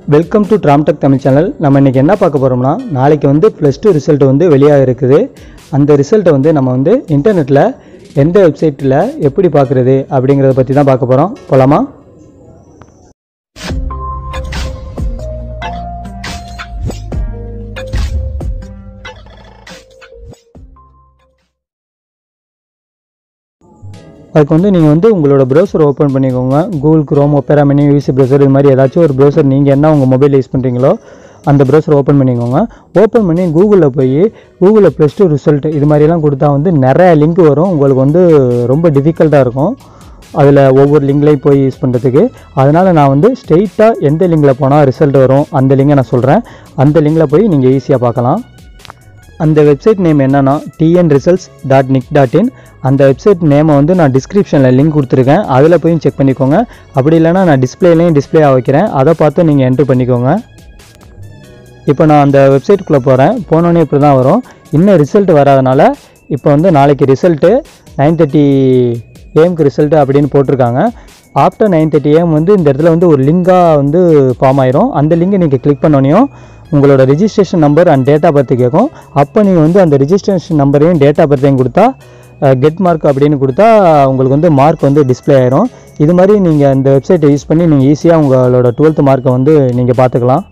welcome to Tramtech Tamil channel நம்ம இன்றைக்கி என்ன பார்க்க போகிறோம்னா நாளைக்கு வந்து ப்ளஸ் டூ ரிசல்ட் வந்து வெளியாக இருக்குது அந்த ரிசல்ட்டை வந்து நம்ம வந்து இன்டர்நெட்டில் எந்த வெப்சைட்டில் எப்படி பார்க்குறது அப்படிங்கிறத பற்றி தான் பார்க்க போகிறோம் போலாமா அதுக்கு வந்து நீங்கள் வந்து உங்களோட ப்ரௌசர் ஓப்பன் பண்ணிக்கோங்க Google Chrome Opera Mini UC browser இது மாதிரி ஏதாச்சும் ஒரு ப்ரௌசர் நீங்கள் என்ன உங்கள் மொபைல் யூஸ் பண்ணுறீங்களோ அந்த ப்ரௌசர் ஓப்பன் பண்ணிக்கோங்க ஓப்பன் பண்ணி கூகுளில் போய் கூகுளில் ப்ளஸ் டூ ரிசல்ட் இது மாதிரிலாம் கொடுத்தா வந்து நிறைய லிங்க் வரும் உங்களுக்கு வந்து ரொம்ப டிஃபிகல்ட்டாக இருக்கும் அதில் ஒவ்வொரு லிங்க்லையும் போய் யூஸ் பண்ணுறதுக்கு அதனால் நான் வந்து ஸ்ட்ரெயிட்டாக எந்த லிங்கில் போனால் ரிசல்ட் வரும் அந்த லிங்கை நான் சொல்கிறேன் அந்த லிங்கில் போய் நீங்கள் ஈஸியாக பார்க்கலாம் அந்த வெப்சைட் நேம் என்னன்னா TN results dot nic dot in அந்த வெப்சைட் நேமை வந்து நான் டிஸ்கிரிப்ஷனில் லிங்க் கொடுத்துருக்கேன் அதில் போய் செக் பண்ணிக்கோங்க அப்படி இல்லைன்னா நான் டிஸ்பிளேலையும் டிஸ்பிளே ஆக வைக்கிறேன் அதை பார்த்து நீங்கள் என்ட்ரு பண்ணிக்கோங்க இப்போ நான் அந்த வெப்சைட்டுக்குள்ளே போகிறேன் போனோடனே இப்படி தான் வரும் இன்னும் ரிசல்ட் வராதனால இப்போ வந்து நாளைக்கு ரிசல்ட்டு நைன் தேர்ட்டி ஏஎம்க்கு ரிசல்ட்டு அப்படின்னு போட்டிருக்காங்க ஆஃப்டர் நைன் தேர்ட்டி ஏஎம் வந்து இந்த இடத்துல வந்து ஒரு லிங்காக வந்து ஃபார்ம் ஆயிரும் அந்த லிங்கை நீங்கள் கிளிக் பண்ணோனையும் உங்களோட registration number and date of birth கேட்கும் அப்போ நீங்கள் வந்து அந்த ரிஜிஸ்ட்ரேஷன் நம்பரையும் டேட் ஆஃப் பர்த்தையும் கொடுத்தா கெட் மார்க் அப்படின்னு கொடுத்தா உங்களுக்கு வந்து மார்க் வந்து டிஸ்ப்ளே ஆயிரும் இது மாதிரி நீங்கள் அந்த வெப்சைட்டை யூஸ் பண்ணி நீங்கள் ஈஸியாக உங்களோட டுவெல்த் மார்க்கை வந்து நீங்கள் பார்த்துக்கலாம்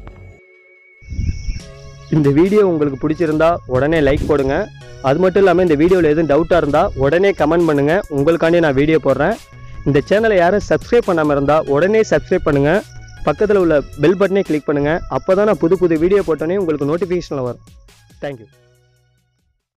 இந்த வீடியோ உங்களுக்கு பிடிச்சிருந்தா உடனே லைக் போடுங்க அது மட்டும் இல்லாமல் இந்த வீடியோவில் எதுவும் டவுட்டாக இருந்தால் உடனே கமெண்ட் பண்ணுங்கள் உங்களுக்காண்டி நான் வீடியோ போடுறேன் இந்த சேனலை யாரும் சப்ஸ்கிரைப் பண்ணாமல் இருந்தால் உடனே சப்ஸ்கிரைப் பண்ணுங்கள் பக்கத்தில் உள்ள பெல் பட்டனே கிளிக் பண்ணுங்கள் அப்போ தான் நான் புது புது வீடியோ போட்டோன்னே உங்களுக்கு நோட்டிஃபிகேஷனில் வரும் தேங்க்யூ